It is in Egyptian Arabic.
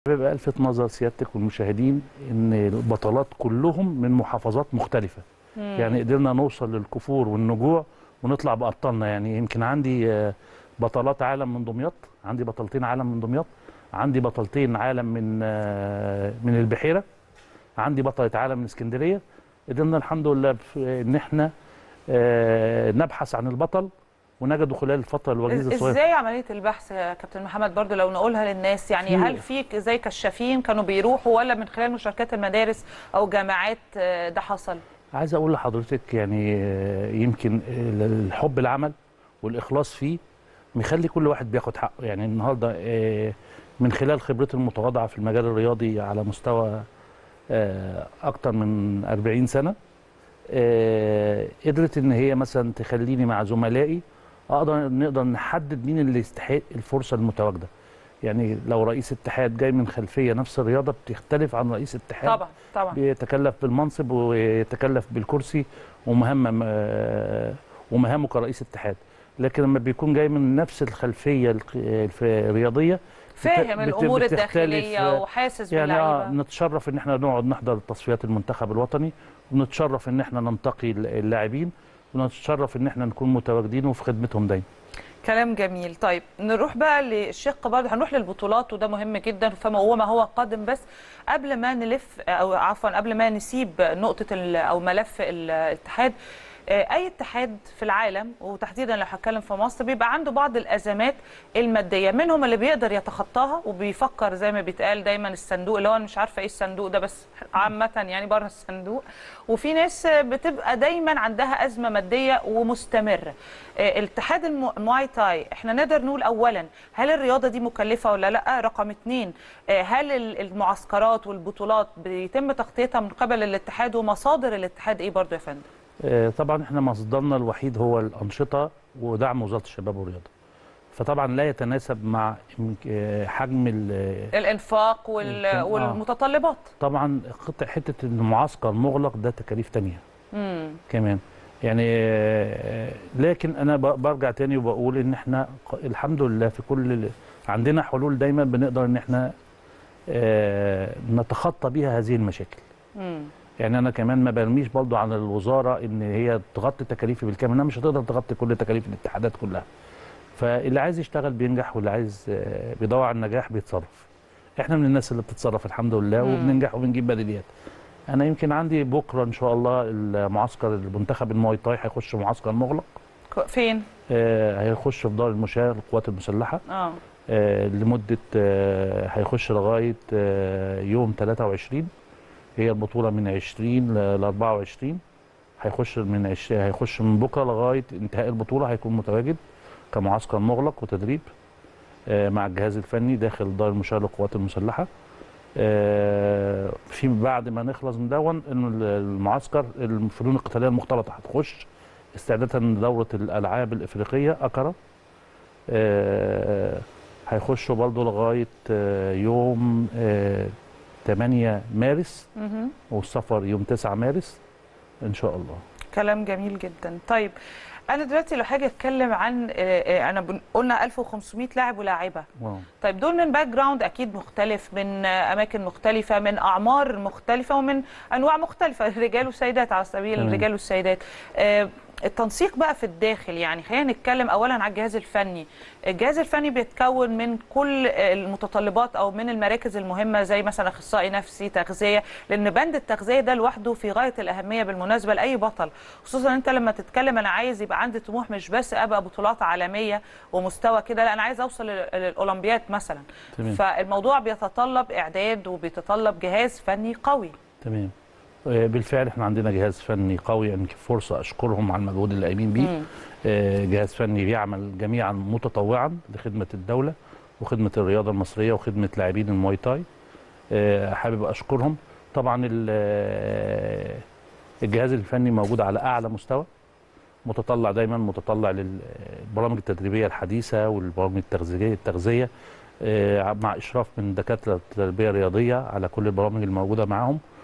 بيبقى الفت نظر سيادتك والمشاهدين ان البطلات كلهم من محافظات مختلفه يعني قدرنا نوصل للكفور والنجوع ونطلع بابطالنا يعني يمكن عندي آه، بطلات عالم من دمياط عندي بطلتين عالم من دمياط عندي بطلتين عالم من آه، من البحيره عندي بطله عالم من اسكندريه قدرنا الحمد لله في- ان احنا آه، نبحث عن البطل ونجده خلال الفتره الوجيزه إز- الصغيره ازاي عمليه البحث يا كابتن محمد برضو لو نقولها للناس يعني في- هل في ك- زي كشافين كانوا بيروحوا ولا من خلال مشاركات المدارس او جامعات آه، ده حصل عايز اقول لحضرتك يعني آه، يمكن الحب العمل والاخلاص فيه مخلي كل واحد بياخد حقه يعني النهارده آه، من خلال خبرتي المتواضعه في المجال الرياضي على مستوى آه، اكتر من 40 سنه آه، قدرت ان هي مثلا تخليني مع زملائي اقدر نقدر نحدد مين اللي يستحق الفرصه المتواجده يعني لو رئيس اتحاد جاي من خلفيه نفس الرياضه بتختلف عن رئيس اتحاد طبعا طبعا بيتكلف بالمنصب ويتكلف بالكرسي ومهمه آه، ومهامه كرئيس اتحاد لكن لما بيكون جاي من نفس الخلفيه الق- الف- الرياضيه فاهم بت- الامور بتختلف، الداخليه آه، وحاسس يعني آه، باللعيبه نتشرف ان احنا نقعد نحضر تصفيات المنتخب الوطني ونتشرف ان احنا ننتقي اللاعبين ونتشرف ان احنا نكون متواجدين وفي خدمتهم دايما كلام جميل طيب نروح بقى للشق برضه هنروح للبطولات وده مهم جدا فما هو ما هو قادم بس قبل ما نلف او عفوا قبل ما نسيب نقطه ال- او ملف الاتحاد آه، اي اتحاد في العالم وتحديدا لو هتكلم في مصر بيبقى عنده بعض الازمات الماديه منهم اللي بيقدر يتخطاها وبيفكر زي ما بيتقال دايما الصندوق اللي هو أنا مش عارفه ايه الصندوق ده بس عامه يعني بره الصندوق وفي ناس بتبقى دايما عندها ازمه ماديه ومستمره آه، الاتحاد الم- المواي تاي احنا نقدر نقول اولا هل الرياضه دي مكلفه ولا لا رقم اتنين آه، هل ال- المعسكرات والبطولات بيتم تغطيتها من قبل الاتحاد ومصادر الاتحاد ايه برضو يا فندم آه، طبعا احنا مصدرنا الوحيد هو الانشطه ودعم وزاره الشباب والرياضه فطبعا لا يتناسب مع إمك- آه، حجم ال- الانفاق وال- آه. والمتطلبات طبعا قطع حته المعسكر مغلق ده تكاليف تانية امم كمان يعني آه، لكن انا ب- برجع تاني وبقول ان احنا ق- الحمد لله في كل ال- عندنا حلول دايما بنقدر ان احنا آه، نتخطى بيها هذه المشاكل امم يعني انا كمان ما برميش برضو على الوزاره ان هي تغطي تكاليفي بالكامل انها مش هتقدر تغطي كل تكاليف الاتحادات كلها فاللي عايز يشتغل بينجح واللي عايز آه، بيدور على النجاح بيتصرف احنا من الناس اللي بتتصرف الحمد لله مم. وبننجح وبنجيب بديليات انا يمكن عندي بكره ان شاء الله المعسكر المنتخب المواي تاي هيخش معسكر مغلق ك- فين آه، هيخش في دار المشاة للقوات المسلحه اه آه، لمده آه، هيخش لغايه آه، يوم 23 هي البطوله من 20 ل 24 هيخش من عش... هيخش من بكره لغايه انتهاء البطوله هيكون متواجد كمعسكر مغلق وتدريب آه، مع الجهاز الفني داخل دار المشاة للقوات المسلحه آه، في بعد ما نخلص من دون ان المعسكر الفنون القتاليه المختلطه هتخش استعدادا لدوره الالعاب الافريقيه اكرا آه، هيخشوا برضه لغايه آه، يوم آه، 8 مارس مهم. والسفر يوم 9 مارس ان شاء الله كلام جميل جدا طيب انا دلوقتي لو حاجه اتكلم عن آه، آه، انا بن- قلنا 1500 لاعب ولاعبه واو. طيب دول من باك جراوند اكيد مختلف من آه، اماكن مختلفه من اعمار مختلفه ومن انواع مختلفه رجال وسيدات على سبيل تمام. الرجال والسيدات آه، التنسيق بقى في الداخل يعني خلينا نتكلم اولا على الجهاز الفني الجهاز الفني بيتكون من كل آه، المتطلبات او من المراكز المهمه زي مثلا اخصائي نفسي تغذيه لان بند التغذيه ده لوحده في غايه الاهميه بالمناسبه لاي بطل خصوصا انت لما تتكلم انا عايز يبقى عندي طموح مش بس ابقى بطولات عالميه ومستوى كده لا انا عايز اوصل لل- للاولمبياد مثلا تمام. فالموضوع بيتطلب اعداد وبيتطلب جهاز فني قوي تمام آه، بالفعل احنا عندنا جهاز فني قوي يعني فرصه اشكرهم على المجهود اللي قايمين بيه مم. آه، جهاز فني بيعمل جميعا متطوعا لخدمه الدوله وخدمه الرياضه المصريه وخدمه لاعبين المواي تاي آه، حابب اشكرهم طبعا ال- آه، الجهاز الفني موجود على اعلى مستوى متطلع دايما متطلع للبرامج التدريبيه الحديثه والبرامج التغذيه التغذيه آه، مع اشراف من دكاتره التربيه الرياضيه على كل البرامج الموجوده معاهم